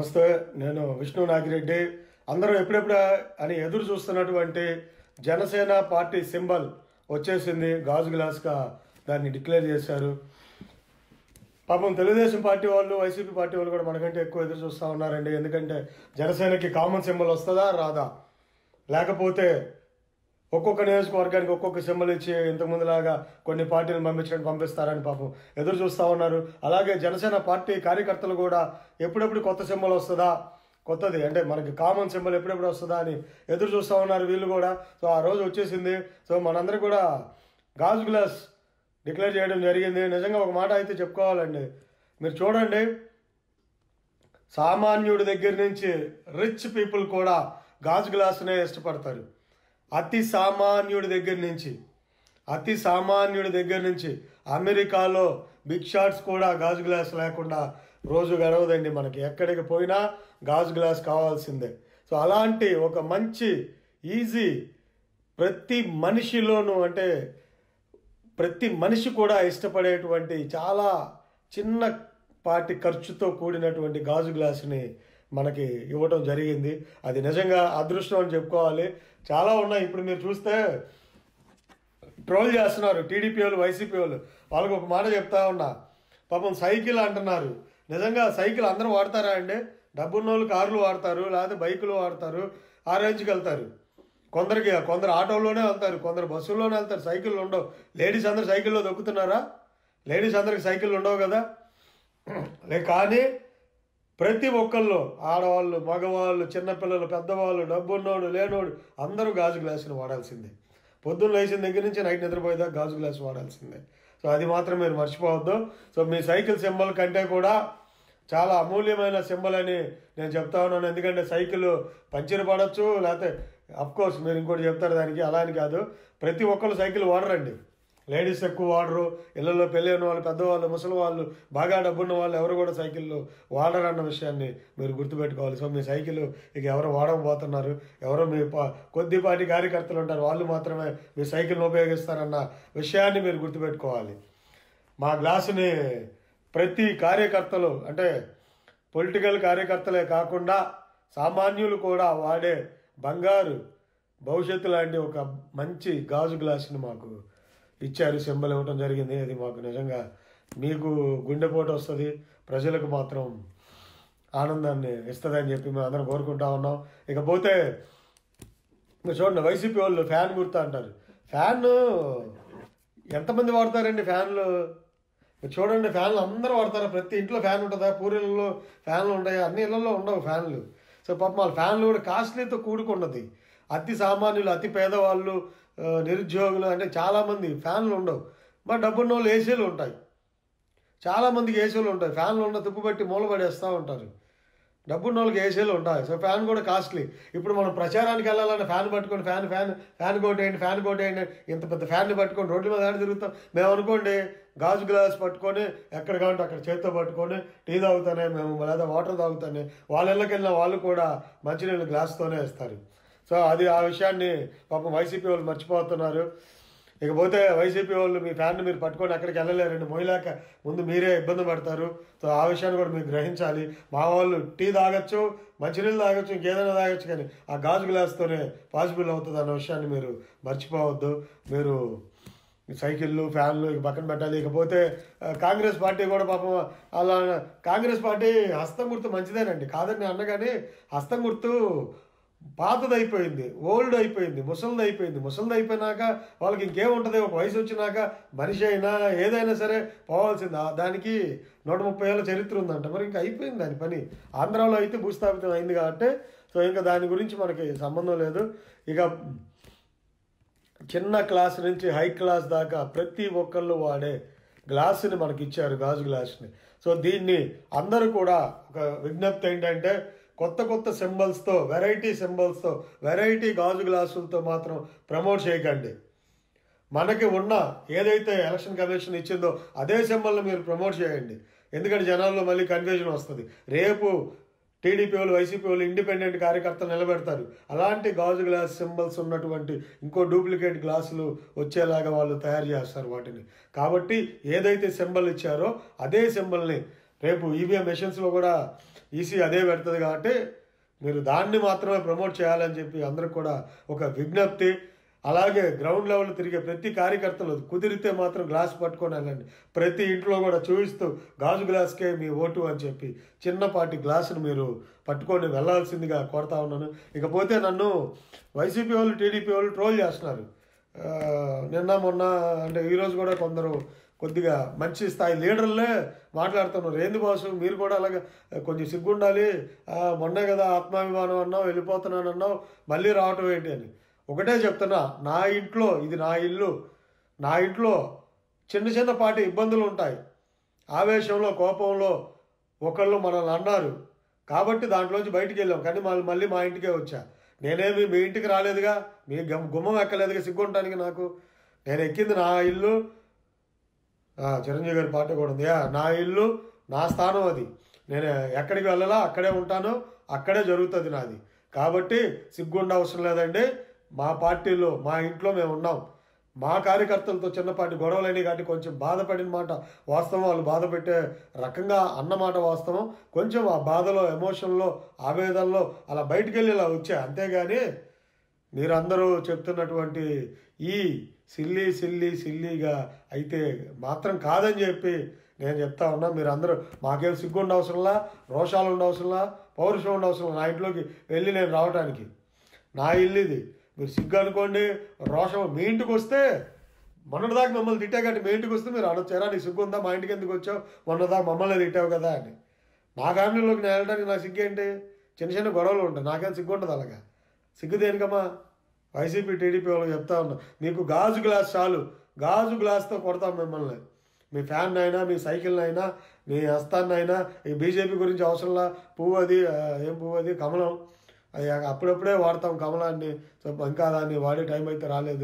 నమస్తే నేను విష్ణు నాగిరెడ్డి అందరూ ఎప్పుడెప్పుడు అని ఎదురు చూస్తున్నటువంటి జనసేన పార్టీ సింబల్ వచ్చేసింది గాజు గ్లాస్గా దాన్ని డిక్లేర్ చేశారు పాపం తెలుగుదేశం పార్టీ వాళ్ళు వైసీపీ పార్టీ వాళ్ళు కూడా మనకంటే ఎక్కువ ఎదురు చూస్తూ ఉన్నారండి ఎందుకంటే జనసేనకి కామన్ సింబల్ వస్తుందా రాదా లేకపోతే ఒక్కొక్క నియోజకవర్గానికి ఒక్కొక్క సింబల్ ఇచ్చి ఇంతకుముందులాగా కొన్ని పార్టీలు పంపించడానికి పంపిస్తారని పాపం ఎదురు చూస్తూ ఉన్నారు అలాగే జనసేన పార్టీ కార్యకర్తలు కూడా ఎప్పుడెప్పుడు కొత్త సింబల్ వస్తుందా కొత్తది అంటే మనకి కామన్ సింబల్ ఎప్పుడెప్పుడు వస్తుందా అని ఎదురు చూస్తూ ఉన్నారు వీళ్ళు కూడా సో ఆ రోజు వచ్చేసింది సో మనందరూ కూడా గాజు గ్లాస్ డిక్లేర్ చేయడం జరిగింది నిజంగా ఒక మాట అయితే చెప్పుకోవాలండి మీరు చూడండి సామాన్యుడి దగ్గర నుంచి రిచ్ పీపుల్ కూడా గాజు గ్లాసునే ఇష్టపడతారు అతి సామాన్యుడి దగ్గర నుంచి అతి సామాన్యుడి దగ్గర నుంచి అమెరికాలో బిగ్ షాట్స్ కూడా గాజు గ్లాస్ లేకుండా రోజు గడవదండి మనకి ఎక్కడికి పోయినా గాజు గ్లాస్ కావాల్సిందే సో అలాంటి ఒక మంచి ఈజీ ప్రతి మనిషిలోనూ అంటే ప్రతి మనిషి కూడా ఇష్టపడేటువంటి చాలా చిన్న పాటి ఖర్చుతో కూడినటువంటి గాజు గ్లాసుని మనకి ఇవ్వటం జరిగింది అది నిజంగా అదృష్టం అని చెప్పుకోవాలి చాలా ఉన్నాయి ఇప్పుడు మీరు చూస్తే ట్రోల్ చేస్తున్నారు టీడీపీ వాళ్ళు వైసీపీ వాళ్ళు వాళ్ళకి ఒక మాట చెప్తా ఉన్నా పాపం సైకిల్ అంటున్నారు నిజంగా సైకిల్ అందరూ వాడతారా అండి డబ్బున్న వాళ్ళు కార్లు వాడతారు లేకపోతే బైకులు వాడతారు ఆ రేంజ్కి వెళ్తారు కొందరికి కొందరు ఆటోలోనే వెళ్తారు కొందరు బస్సుల్లోనే వెళ్తారు సైకిళ్ళు ఉండవు లేడీస్ అందరు సైకిల్లో దొక్కుతున్నారా లేడీస్ అందరికి సైకిళ్ళు ఉండవు కదా లే కానీ ప్రతి ఒక్కళ్ళు ఆడవాళ్ళు మగవాళ్ళు చిన్నపిల్లలు పెద్దవాళ్ళు డబ్బున్నోడు లేనోడు అందరూ గాజు గ్లాసుని వాడాల్సిందే పొద్దున్న లేచిన దగ్గర నుంచి నైట్ నిద్రపోయేదాకా గాజు గ్లాస్ వాడాల్సిందే సో అది మాత్రం మీరు మర్చిపోవద్దు సో మీ సైకిల్ సింబల్ కంటే కూడా చాలా అమూల్యమైన సింబల్ అని నేను చెప్తా ఉన్నాను ఎందుకంటే సైకిల్ పంచర్ పడవచ్చు లేకపోతే కోర్స్ మీరు ఇంకోటి చెప్తారు దానికి అలా అని కాదు ప్రతి ఒక్కరు సైకిల్ వాడరండి లేడీస్ ఎక్కువ వాడరు ఇళ్లలో పెళ్ళైన వాళ్ళు పెద్దవాళ్ళు ముసలి వాళ్ళు బాగా డబ్బున్న వాళ్ళు ఎవరు కూడా సైకిళ్ళు వాడరన్న విషయాన్ని మీరు గుర్తుపెట్టుకోవాలి సో మీ సైకిల్ ఇక ఎవరు వాడకపోతున్నారు ఎవరో మీ పా- కొద్దిపాటి కార్యకర్తలు ఉంటారు వాళ్ళు మాత్రమే మీ సైకిల్ని ఉపయోగిస్తారన్న విషయాన్ని మీరు గుర్తుపెట్టుకోవాలి మా గ్లాసుని ప్రతి కార్యకర్తలు అంటే పొలిటికల్ కార్యకర్తలే కాకుండా సామాన్యులు కూడా వాడే బంగారు భవిష్యత్తు లాంటి ఒక మంచి గాజు గ్లాసుని మాకు ఇచ్చారు సింబల్ ఇవ్వటం జరిగింది అది మాకు నిజంగా మీకు గుండెపోటు వస్తుంది ప్రజలకు మాత్రం ఆనందాన్ని ఇస్తుందని చెప్పి మేము అందరం కోరుకుంటా ఉన్నాం ఇకపోతే మీరు చూడండి వైసీపీ వాళ్ళు ఫ్యాన్ గుర్తు అంటారు ఫ్యాన్ ఎంతమంది వాడతారండి ఫ్యాన్లు మీరు చూడండి ఫ్యాన్లు అందరూ వాడతారు ప్రతి ఇంట్లో ఫ్యాన్ ఉంటుందా పూరిలలో ఫ్యాన్లు ఉంటాయి అన్ని ఇళ్లలో ఉండవు ఫ్యాన్లు సో పాపం వాళ్ళ ఫ్యాన్లు కూడా కాస్ట్లీతో కూడుకున్నది అతి సామాన్యులు అతి పేదవాళ్ళు ఆ, నిరుద్యోగులు అంటే చాలామంది ఫ్యాన్లు ఉండవు మరి డబ్బున్న వాళ్ళు ఏసీలు ఉంటాయి చాలామందికి ఏసీలు ఉంటాయి ఫ్యాన్లు ఉన్న తుప్పుబట్టి మూలపడేస్తూ ఉంటారు డబ్బున్న వాళ్ళకి ఏసీలు ఉంటాయి సో ఫ్యాన్ కూడా కాస్ట్లీ ఇప్పుడు మనం ప్రచారానికి వెళ్ళాలంటే ఫ్యాన్ పట్టుకొని ఫ్యాన్ ఫ్యాన్ ఫ్యాన్ కొట్టేయండి ఫ్యాన్ కొట్టేయండి ఇంత పెద్ద ఫ్యాన్ని పట్టుకొని రోడ్ల మీద ఆడి తిరుగుతాం మేము అనుకోండి గాజు గ్లాస్ పట్టుకొని ఎక్కడ కావాలంటే అక్కడ చేత్తో పట్టుకొని టీ తాగుతానే మేము లేదా వాటర్ తాగుతానే వాళ్ళ ఇళ్ళకి వెళ్ళిన వాళ్ళు కూడా మంచినీళ్ళు గ్లాస్తోనే ఇస్తారు సో అది ఆ విషయాన్ని పాపం వైసీపీ వాళ్ళు మర్చిపోతున్నారు ఇకపోతే వైసీపీ వాళ్ళు మీ ఫ్యాన్ని మీరు పట్టుకొని ఎక్కడికి వెళ్ళలేరండి మొయ్యలేక ముందు మీరే ఇబ్బంది పడతారు సో ఆ విషయాన్ని కూడా మీరు గ్రహించాలి మా వాళ్ళు టీ తాగొచ్చు మంచినీళ్ళు తాగొచ్చు ఇంకేదైనా తాగొచ్చు కానీ ఆ గాజు గ్లాస్తోనే పాసిబుల్ అవుతుంది అన్న విషయాన్ని మీరు మర్చిపోవద్దు మీరు ఈ సైకిళ్ళు ఫ్యాన్లు ఇక పక్కన పెట్టాలి ఇకపోతే ఆ, కాంగ్రెస్ పార్టీ కూడా పాపం అలా కాంగ్రెస్ పార్టీ హస్తం గుర్తు మంచిదేనండి కాదని అన్న కానీ హస్తం గుర్తు పాతది అయిపోయింది ఓల్డ్ అయిపోయింది ముసలిది అయిపోయింది ముసలిది అయిపోయినాక వాళ్ళకి ఇంకేముంటుంది ఒక వయసు వచ్చినాక మనిషి అయినా ఏదైనా సరే పోవాల్సింది ఆ- దానికి నూట ముప్పై ఏళ్ళ చరిత్ర ఉందంట మరి ఇంకా అయిపోయింది దాని పని ఆంధ్రాలో అయితే భూస్థాపితం అయింది కాబట్టి సో ఇంకా దాని గురించి మనకి సంబంధం లేదు ఇక చిన్న క్లాస్ నుంచి హై క్లాస్ దాకా ప్రతి ఒక్కళ్ళు వాడే గ్లాసుని మనకి ఇచ్చారు గాజు గ్లాసుని సో దీన్ని అందరూ కూడా ఒక విజ్ఞప్తి ఏంటంటే కొత్త కొత్త సింబల్స్తో వెరైటీ సింబల్స్తో వెరైటీ గాజు గ్లాసులతో మాత్రం ప్రమోట్ చేయకండి మనకి ఉన్న ఏదైతే ఎలక్షన్ కమిషన్ ఇచ్చిందో అదే సింబల్ని మీరు ప్రమోట్ చేయండి ఎందుకంటే జనాల్లో మళ్ళీ కన్ఫ్యూజన్ వస్తుంది రేపు టీడీపీ వాళ్ళు వైసీపీ వాళ్ళు ఇండిపెండెంట్ కార్యకర్తలు నిలబెడతారు అలాంటి గాజు గ్లాస్ సింబల్స్ ఉన్నటువంటి ఇంకో డూప్లికేట్ గ్లాసులు వచ్చేలాగా వాళ్ళు తయారు చేస్తారు వాటిని కాబట్టి ఏదైతే సింబల్ ఇచ్చారో అదే సింబల్ని రేపు ఈవీఎం మెషిన్స్లో కూడా ఈసీ అదే పెడుతుంది కాబట్టి మీరు దాన్ని మాత్రమే ప్రమోట్ చేయాలని చెప్పి అందరికి కూడా ఒక విజ్ఞప్తి అలాగే గ్రౌండ్ లెవెల్ తిరిగే ప్రతి కార్యకర్తలు కుదిరితే మాత్రం గ్లాస్ పట్టుకొని వెళ్ళండి ప్రతి ఇంట్లో కూడా చూపిస్తూ గాజు గ్లాస్కే మీ ఓటు అని చెప్పి చిన్నపాటి గ్లాసును మీరు పట్టుకొని వెళ్ళాల్సిందిగా కోరుతా ఉన్నాను ఇకపోతే నన్ను వైసీపీ వాళ్ళు టీడీపీ వాళ్ళు ట్రోల్ చేస్తున్నారు ఆ, నిన్న మొన్న అంటే ఈరోజు కూడా కొందరు కొద్దిగా మంచి స్థాయి లీడర్లే మాట్లాడుతున్నారు ఏంది బాసు మీరు కూడా అలాగే కొంచెం సిగ్గుండాలి ఆ, మొన్నే కదా ఆత్మాభిమానం అన్నావు వెళ్ళిపోతున్నాను అన్నావు మళ్ళీ రావటం ఏంటి అని ఒకటే చెప్తున్నా నా ఇంట్లో ఇది నా ఇల్లు నా ఇంట్లో చిన్న చిన్నపాటి ఇబ్బందులు ఉంటాయి ఆవేశంలో కోపంలో ఒకళ్ళు మనల్ని అన్నారు కాబట్టి దాంట్లోంచి బయటికి వెళ్ళాం కానీ మళ్ళీ మళ్ళీ మా ఇంటికే వచ్చా నేనేమి మీ ఇంటికి రాలేదుగా మీ గమ్- గుమ్మం ఎక్కలేదుగా సిగ్గుంటానికి నాకు నేను ఎక్కింది నా ఇల్లు ఆ, చిరంజీవి గారి పాట కూడా ఉంది యా, నా ఇల్లు నా స్థానం అది నేను ఎక్కడికి వెళ్ళాలా అక్కడే ఉంటాను అక్కడే జరుగుతుంది నాది కాబట్టి సిగ్గుండ అవసరం లేదండి మా పార్టీలో మా ఇంట్లో మేము ఉన్నాం మా కార్యకర్తలతో చిన్నపాటి గొడవలైనవి కాబట్టి కొంచెం బాధపడిన మాట వాస్తవం వాళ్ళు బాధ పెట్టే రకంగా అన్నమాట వాస్తవం కొంచెం ఆ బాధలో ఎమోషన్లో ఆవేదనలో అలా బయటికి వెళ్ళి ఇలా వచ్చా అంతేగాని మీరందరూ చెప్తున్నటువంటి ఈ సిల్లీ సిల్లీ సిల్లీగా అయితే మాత్రం కాదని చెప్పి నేను చెప్తా ఉన్నా మీరందరూ మాకేం సిగ్గు ఉండవసరంలా రోషాలు ఉండవసరంలా పౌరుషం ఉండవసరం నా ఇంట్లోకి వెళ్ళి నేను రావడానికి నా ఇల్లు ఇది మీరు సిగ్గు అనుకోండి రోషం మీ ఇంటికి వస్తే మొన్నటిదాకా మిమ్మల్ని తిట్టే కాబట్టి మీ ఇంటికి వస్తే మీరు అడొచ్చారా నీకు సిగ్గు ఉందా మా ఇంటికి ఎందుకు వచ్చావు మొన్నదాకా మమ్మల్ని తిట్టావు కదా అని నా ఫ్యామిలీలోకి నేను వెళ్ళడానికి నాకు సిగ్గు ఏంటి చిన్న చిన్న గొడవలు ఉంటాయి నాకేం సిగ్గు ఉండదు అలాగా సిగ్గు దేనికమ్మా వైసీపీ టీడీపీ వాళ్ళు చెప్తా ఉన్నా మీకు గాజు గ్లాస్ చాలు గాజు గ్లాస్తో కొడతాం మిమ్మల్ని మీ ఫ్యాన్ అయినా మీ సైకిల్ అయినా మీ హస్తాన్ని అయినా ఈ బీజేపీ గురించి అవసరంలా పువ్వు అది ఆ, ఏం పువ్వు అది కమలం అది అప్పుడప్పుడే వాడతాం కమలాన్ని సో ఇంకా దాన్ని వాడే టైం అయితే రాలేదు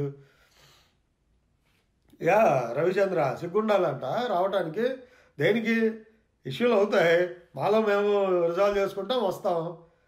యా రవిచంద్ర సిగ్గుండాలంట రావడానికి దేనికి ఇష్యూలు అవుతాయి మాలో మేము రిజాల్వ్ చేసుకుంటాం వస్తాం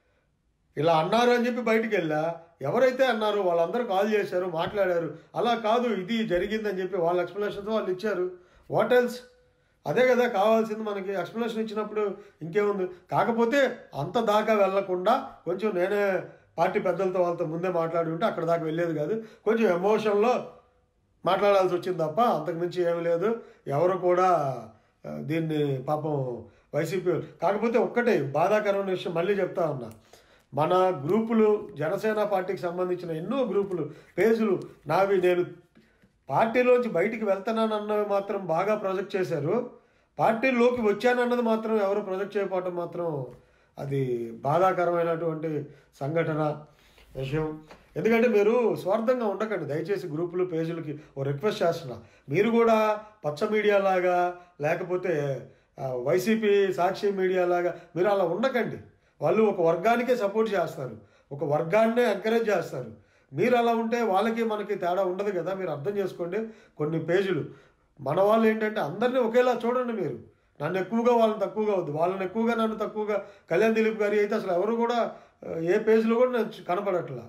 ఇలా అన్నారు అని చెప్పి బయటికి వెళ్ళా ఎవరైతే అన్నారో వాళ్ళందరూ కాల్ చేశారు మాట్లాడారు అలా కాదు ఇది జరిగిందని చెప్పి వాళ్ళ ఎక్స్ప్లెనేషన్స్ వాళ్ళు ఇచ్చారు వాట్ ఎల్స్ అదే కదా కావాల్సింది మనకి ఎక్స్ప్లెనేషన్ ఇచ్చినప్పుడు ఇంకేముంది కాకపోతే అంత దాకా వెళ్లకుండా కొంచెం నేనే పార్టీ పెద్దలతో వాళ్ళతో ముందే మాట్లాడి ఉంటే అక్కడ దాకా వెళ్ళేది కాదు కొంచెం ఎమోషన్లో మాట్లాడాల్సి వచ్చింది తప్ప అంతకు మించి ఏమీ లేదు ఎవరు కూడా ఆ, దీన్ని పాపం వైసీపీ కాకపోతే ఒక్కటే బాధాకరమైన విషయం మళ్ళీ చెప్తా ఉన్నా మన గ్రూపులు జనసేన పార్టీకి సంబంధించిన ఎన్నో గ్రూపులు పేజీలు నావి నేను పార్టీలోంచి బయటికి వెళ్తానన్నవి మాత్రం బాగా ప్రొజెక్ట్ చేశారు పార్టీలోకి వచ్చానన్నది మాత్రం ఎవరు ప్రొజెక్ట్ చేయకపోవటం మాత్రం అది బాధాకరమైనటువంటి సంఘటన విషయం ఎందుకంటే మీరు స్వార్థంగా ఉండకండి దయచేసి గ్రూపులు పేజీలకి ఓ రిక్వెస్ట్ చేస్తున్నా మీరు కూడా పచ్చ మీడియా లాగా లేకపోతే ఆ, వైసీపీ సాక్షి మీడియా లాగా మీరు అలా ఉండకండి వాళ్ళు ఒక వర్గానికే సపోర్ట్ చేస్తారు ఒక వర్గాన్నే ఎంకరేజ్ చేస్తారు మీరు అలా ఉంటే వాళ్ళకి మనకి తేడా ఉండదు కదా మీరు అర్థం చేసుకోండి కొన్ని పేజీలు మన వాళ్ళు ఏంటంటే అందరినీ ఒకేలా చూడండి మీరు నన్ను ఎక్కువగా వాళ్ళని తక్కువగా వద్దు వాళ్ళని ఎక్కువగా నన్ను తక్కువగా కళ్యాణ్ దిలీప్ గారి అయితే అసలు ఎవరు కూడా ఆ, ఏ పేజీలో కూడా నేను చూ- కనపడట్లా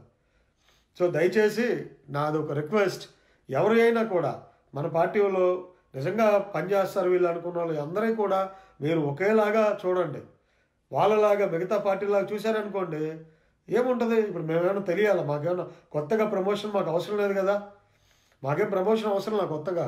సో దయచేసి నాది ఒక రిక్వెస్ట్ ఎవరు అయినా కూడా మన పార్టీలో నిజంగా పనిచేస్తారు వీళ్ళు అనుకున్న వాళ్ళు అందరికీ కూడా మీరు ఒకేలాగా చూడండి వాళ్ళలాగా మిగతా పార్టీలాగా చూశారనుకోండి ఏముంటుంది ఇప్పుడు మేమేమైనా తెలియాలి మాకేమైనా కొత్తగా ప్రమోషన్ మాకు అవసరం లేదు కదా మాకేం ప్రమోషన్ అవసరం లేదు కొత్తగా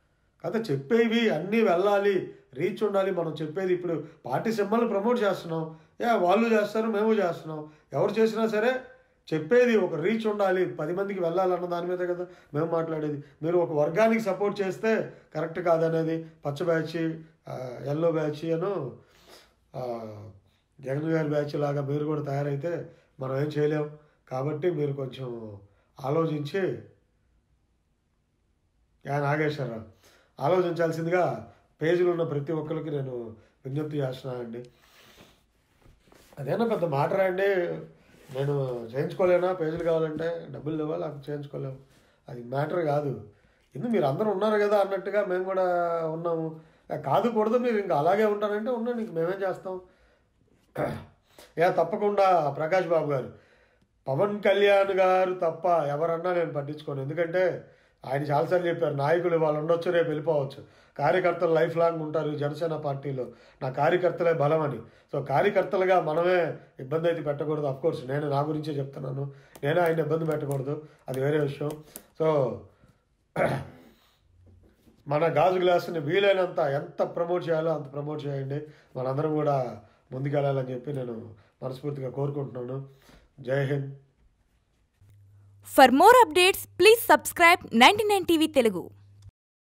కదా చెప్పేవి అన్నీ వెళ్ళాలి రీచ్ ఉండాలి మనం చెప్పేది ఇప్పుడు పార్టీ సింబల్ని ప్రమోట్ చేస్తున్నాం యా వాళ్ళు చేస్తారు మేము చేస్తున్నాం ఎవరు చేసినా సరే చెప్పేది ఒక రీచ్ ఉండాలి పది మందికి వెళ్ళాలన్న దాని మీద కదా మేము మాట్లాడేది మీరు ఒక వర్గానికి సపోర్ట్ చేస్తే కరెక్ట్ కాదనేది పచ్చ బ్యాచ్ ఎల్లో బ్యాచ్ అను ఆ, జగన్ గారి బ్యాచ్ లాగా మీరు కూడా తయారైతే మనం ఏం చేయలేం కాబట్టి మీరు కొంచెం ఆలోచించి యా నాగేశ్వరరావు ఆలోచించాల్సిందిగా పేజీలో ఉన్న ప్రతి ఒక్కరికి నేను విజ్ఞప్తి చేస్తున్నానండి అదేనా పెద్ద మాట రాండి నేను చేయించుకోలేనా పేజీలు కావాలంటే డబ్బులు లేవా నాకు చేయించుకోలేము అది మ్యాటర్ కాదు ఇందు మీరు అందరూ ఉన్నారు కదా అన్నట్టుగా మేము కూడా ఉన్నాము ఆ, కాదు కూడదు మీరు ఇంకా అలాగే ఉంటారంటే ఉండండి ఇంక మేమేం చేస్తాం యా తప్పకుండా ప్రకాష్ బాబు గారు పవన్ కళ్యాణ్ గారు తప్ప ఎవరన్నా నేను పట్టించుకోను ఎందుకంటే ఆయన చాలాసార్లు చెప్పారు నాయకులు వాళ్ళు ఉండొచ్చు రేపు వెళ్ళిపోవచ్చు కార్యకర్తలు లైఫ్ లాంగ్ ఉంటారు జనసేన పార్టీలో నా కార్యకర్తలే బలం అని సో కార్యకర్తలుగా మనమే ఇబ్బంది అయితే పెట్టకూడదు అఫ్ కోర్స్ నేను నా గురించే చెప్తున్నాను నేను ఆయన ఇబ్బంది పెట్టకూడదు అది వేరే విషయం సో మన గాజు గ్లాసుని వీలైనంత ఎంత ప్రమోట్ చేయాలో అంత ప్రమోట్ చేయండి మనందరం కూడా ముందుకెళ్ళాలని చెప్పి నేను మనస్ఫూర్తిగా కోరుకుంటున్నాను జై Hind For more updates, please subscribe 99 TV Telugu.